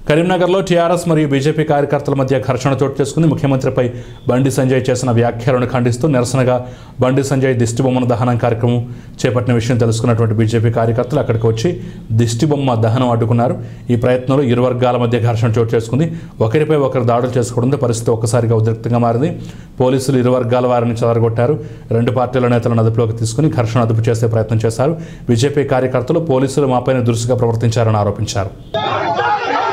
కరీంనగర్లో టీఆర్ఎస్ మరియు బీజేపీ కార్యకర్తల మధ్య ఘర్షణ చోటు చేసుకుంది ముఖ్యమంత్రిపై బండి సంజయ్ చేసిన వ్యాఖ్యలను ఖండిస్తూ నిరసనగా బండి సంజయ్ దిష్టిబొమ్మను దహనం కార్యక్రమం చేపట్టిన విషయం తెలుసుకున్నటువంటి బీజేపీ కార్యకర్తలు అక్కడికి వచ్చి దిష్టిబొమ్మ దహనం అడ్డుకున్నారు ఈ ప్రయత్నంలో ఇరు వర్గాల మధ్య ఘర్షణ చోటు చేసుకుంది ఒకరిపై ఒకరు దాడులు చేసుకోవడంతో పరిస్థితి ఒక్కసారిగా ఉద్రిక్తంగా మారింది పోలీసులు ఇరు వర్గాల వారిని చెదరగొట్టారు రెండు పార్టీల నేతలను అదుపులోకి తీసుకుని ఘర్షణ అదుపు చేసే ప్రయత్నం చేశారు బీజేపీ కార్యకర్తలు పోలీసులు మాపైన దురుసుగా ప్రవర్తించారని ఆరోపించారు